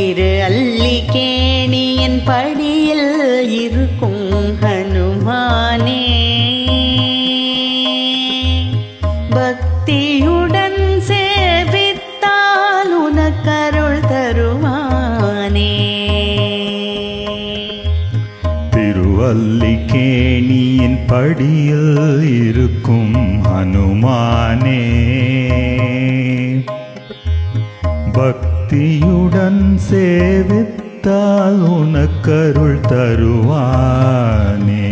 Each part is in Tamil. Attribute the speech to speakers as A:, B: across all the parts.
A: திரு அல்லிக்கேணியின் படியில் இருக்கும் ஹனுமானே பக்தியுடன் சேவித்தால் உனக்கருள் தருவானே
B: திருவல்லிக்கேணியின் படியில் இருக்கும் ஹனுமானே பக்தியுடன் சேவித்தால் உனக்கருள் தருவானே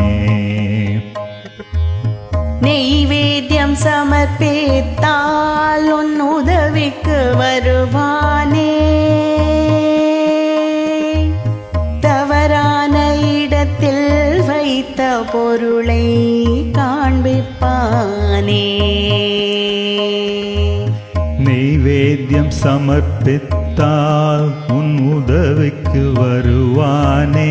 A: நெய்வேத்தியம் சமர்ப்பித்தால் உன் உதவிக்கு வருவானே தவறான இடத்தில் வைத்த பொருளை காண்பிப்பானே
B: நெய்வேத்தியம் சமர்ப்பித்தால் உன் உதவிக்கு வருவானே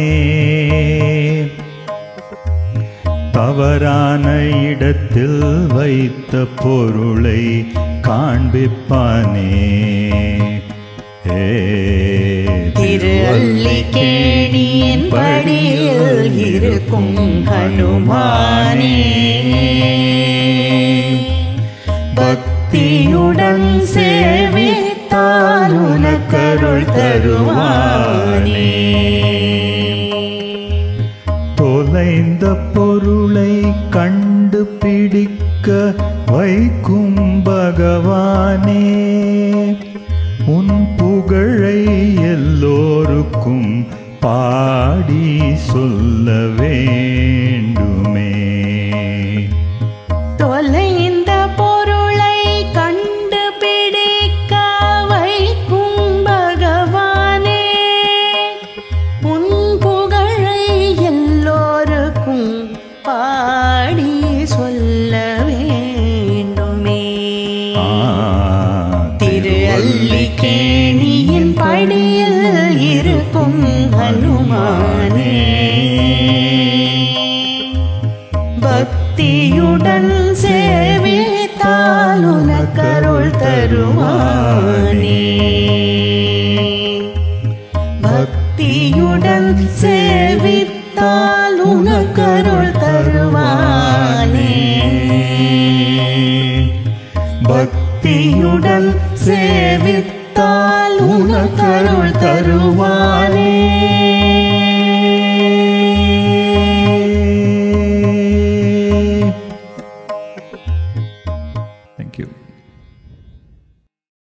B: தவறான இடத்தில் வைத்த பொருளை காண்பிப்பானே ஏ
A: திரு அல்லிக்கேணியின் படியில் இருக்கும் ஹனுமானே பக்தியுடன் சேவித்தால் உனக்கருள் தருவானே
B: தொலைந்த பொருளை கண்டுபிடிக்க வைக்கும் பகவானே உன் புகழை எல்லோருக்கும் பாடி சொல்ல வேண்டுமே
A: தொலைந்த பொருளை கண்டுபிடிக்க வைக்கும் பகவானே உன் புகழை எல்லோருக்கும் பாடி சொல்ல வேண்டுமே
B: ஆ,
A: திரு அல்லிக்கேணியின் படியில் இருக்கும் ஹனுமானே பக்தியுடன் சேவித்தால் உனக்கருள் தருவானே பக்தியுடன் சேவித்தால் உனக்கருள்